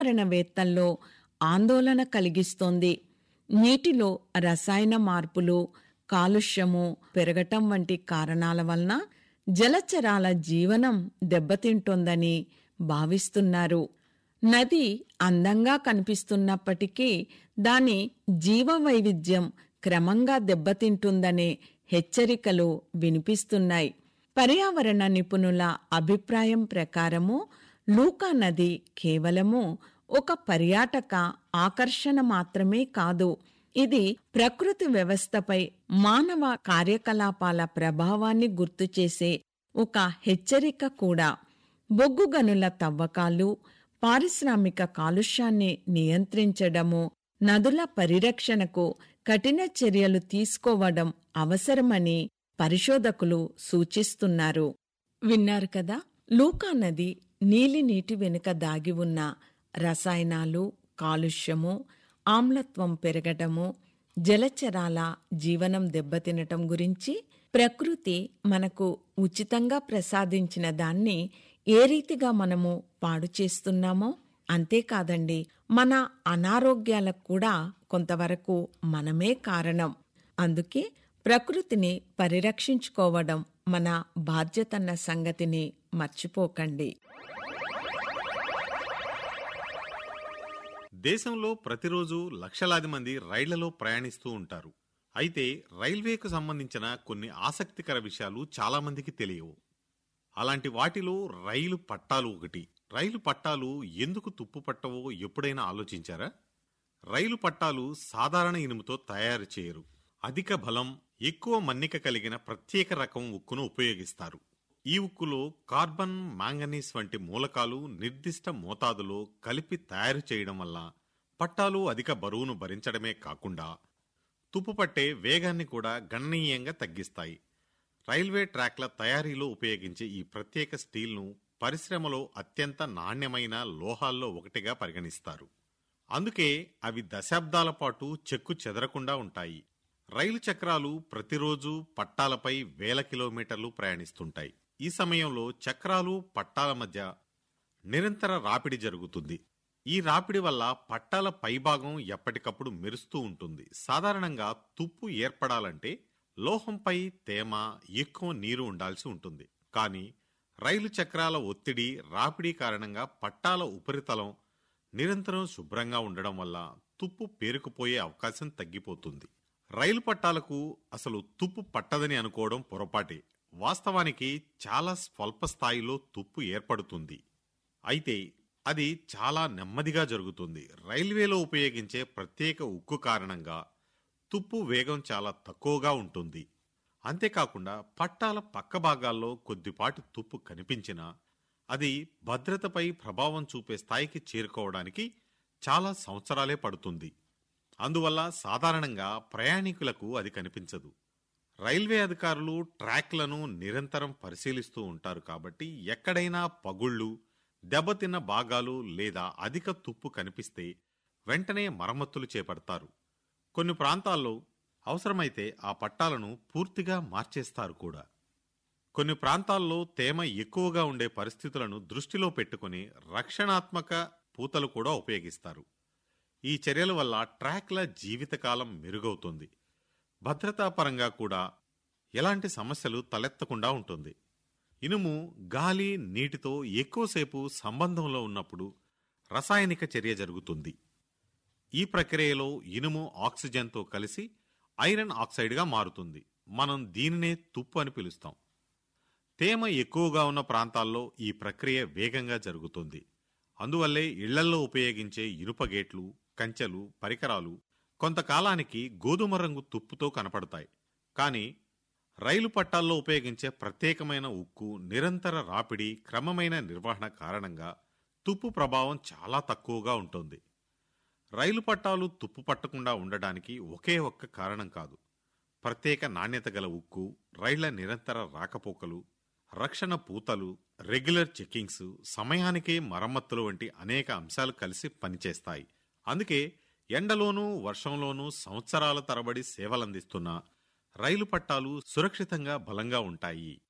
పర్యావరణవేత్తల్లో ఆందోళన కలిగిస్తోంది నీటిలో రసాయన మార్పులు కాలుష్యము పెరగటం వంటి కారణాల వలన జలచరాల జీవనం దెబ్బతింటోందని భావిస్తున్నారు నది అందంగా కనిపిస్తున్నప్పటికీ దాని జీవ వైవిధ్యం క్రమంగా దెబ్బతింటుందనే హెచ్చరికలు వినిపిస్తున్నాయి పర్యావరణ నిపుణుల అభిప్రాయం ప్రకారము లూకా నది కేవలము ఒక పర్యాటక ఆకర్షణ మాత్రమే కాదు ఇది ప్రకృతి వ్యవస్థపై మానవ కార్యకలాపాల ప్రభావాన్ని గుర్తుచేసే ఒక హెచ్చరిక కూడా బొగ్గు గనుల తవ్వకాలు పారిశ్రామిక కాలుష్యాన్ని నియంత్రించడము నదుల పరిరక్షణకు కఠిన చర్యలు తీసుకోవడం అవసరమని పరిశోధకులు సూచిస్తున్నారు విన్నారు కదా లూకా నది నీలి నీటి వెనుక దాగి ఉన్న రసాయనాలు కాలుష్యము ఆమ్లత్వం పెరగటము జలచరాల జీవనం దెబ్బతినటం గురించి ప్రకృతి మనకు ఉచితంగా ప్రసాదించిన దాన్ని ఏ రీతిగా మనము పాడు చేస్తున్నామో అంతేకాదండి మన అనారోగ్యాలకు కూడా కొంతవరకు మనమే కారణం అందుకే ప్రకృతిని పరిరక్షించుకోవడం మన బాధ్యతన్న సంగతిని మర్చిపోకండి దేశంలో ప్రతిరోజు లక్షలాది మంది రైళ్లలో ప్రయాణిస్తూ ఉంటారు అయితే రైల్వేకు సంబంధించిన కొన్ని ఆసక్తికర విషయాలు చాలా మందికి తెలియవు అలాంటి వాటిలో రైలు పట్టాలు ఒకటి రైలు పట్టాలు ఎందుకు తుప్పు పట్టవో ఎప్పుడైనా ఆలోచించారా రైలు పట్టాలు సాధారణ ఇనుముతో తయారు చేయరు అధిక బలం ఎక్కువ మన్నిక కలిగిన ప్రత్యేక రకం ఉక్కును ఉపయోగిస్తారు ఈ ఉక్కులో కార్బన్ మాంగనీస్ వంటి మూలకాలు నిర్దిష్ట మోతాదులో కలిపి తయారు చేయడం వల్ల పట్టాలు అధిక బరువును భరించడమే కాకుండా తుప్పుపట్టే వేగాన్ని కూడా గణనీయంగా తగ్గిస్తాయి రైల్వే ట్రాక్ల తయారీలో ఉపయోగించే ఈ ప్రత్యేక స్టీల్ను పరిశ్రమలో అత్యంత నాణ్యమైన లోహాల్లో ఒకటిగా పరిగణిస్తారు అందుకే అవి దశాబ్దాల పాటు చెక్కు చెదరకుండా ఉంటాయి రైలు చక్రాలు ప్రతిరోజు పట్టాలపై వేల కిలోమీటర్లు ప్రయాణిస్తుంటాయి ఈ సమయంలో చక్రాలు పట్టాల మధ్య నిరంతర రాపిడి జరుగుతుంది ఈ రాపిడి వల్ల పట్టాల పైభాగం ఎప్పటికప్పుడు మెరుస్తూ ఉంటుంది సాధారణంగా తుప్పు ఏర్పడాలంటే లోహంపై తేమ ఎక్కువ నీరు ఉండాల్సి ఉంటుంది కానీ రైలు చక్రాల ఒత్తిడి రాపిడి కారణంగా పట్టాల ఉపరితలం నిరంతరం శుభ్రంగా ఉండడం వల్ల తుప్పు పేరుకుపోయే అవకాశం తగ్గిపోతుంది రైలు పట్టాలకు అసలు తుప్పు పట్టదని అనుకోవడం పొరపాటే వాస్తవానికి చాలా స్వల్ప స్థాయిలో తుప్పు ఏర్పడుతుంది అయితే అది చాలా నెమ్మదిగా జరుగుతుంది రైల్వేలో ఉపయోగించే ప్రత్యేక ఉక్కు కారణంగా తుప్పు వేగం చాలా తక్కువగా ఉంటుంది అంతేకాకుండా పట్టాల పక్క భాగాల్లో కొద్దిపాటి తుప్పు కనిపించినా అది భద్రతపై ప్రభావం చూపే స్థాయికి చేరుకోవడానికి చాలా సంవత్సరాలే పడుతుంది అందువల్ల సాధారణంగా ప్రయాణికులకు అది కనిపించదు రైల్వే అధికారులు ట్రాక్లను నిరంతరం పరిశీలిస్తూ ఉంటారు కాబట్టి ఎక్కడైనా పగుళ్ళు దెబ్బతిన్న భాగాలు లేదా అధిక తుప్పు కనిపిస్తే వెంటనే మరమ్మతులు చేపడతారు కొన్ని ప్రాంతాల్లో అవసరమైతే ఆ పట్టాలను పూర్తిగా మార్చేస్తారు కూడా కొన్ని ప్రాంతాల్లో తేమ ఎక్కువగా ఉండే పరిస్థితులను దృష్టిలో పెట్టుకుని రక్షణాత్మక పూతలు కూడా ఉపయోగిస్తారు ఈ చర్యల వల్ల ట్రాక్ల జీవితకాలం మెరుగవుతుంది భద్రతాపరంగా కూడా ఎలాంటి సమస్యలు తలెత్తకుండా ఉంటుంది ఇనుము గాలి నీటితో ఎక్కువసేపు సంబంధంలో ఉన్నప్పుడు రసాయనిక చర్య జరుగుతుంది ఈ ప్రక్రియలో ఇనుము ఆక్సిజన్తో కలిసి ఐరన్ ఆక్సైడ్గా మారుతుంది మనం దీనినే తుప్పు అని పిలుస్తాం తేమ ఎక్కువగా ఉన్న ప్రాంతాల్లో ఈ ప్రక్రియ వేగంగా జరుగుతుంది అందువల్లే ఇళ్లల్లో ఉపయోగించే ఇనుప గేట్లు కంచెలు పరికరాలు కొంతకాలానికి గోధుమ రంగు తుప్పుతో కనపడతాయి కానీ రైలు పట్టాల్లో ఉపయోగించే ప్రత్యేకమైన ఉక్కు నిరంతర రాపిడి క్రమమైన నిర్వహణ కారణంగా తుప్పు ప్రభావం చాలా తక్కువగా ఉంటుంది రైలు పట్టాలు తుప్పు పట్టకుండా ఉండడానికి ఒకే ఒక్క కారణం కాదు ప్రత్యేక నాణ్యత గల ఉక్కు రైళ్ల నిరంతర రాకపోకలు రక్షణ పూతలు రెగ్యులర్ చెకింగ్స్ సమయానికే మరమ్మతులు వంటి అనేక అంశాలు కలిసి పనిచేస్తాయి అందుకే ఎండలోనూ వర్షంలోనూ సంవత్సరాల తరబడి సేవలందిస్తున్న రైలు పట్టాలు సురక్షితంగా బలంగా ఉంటాయి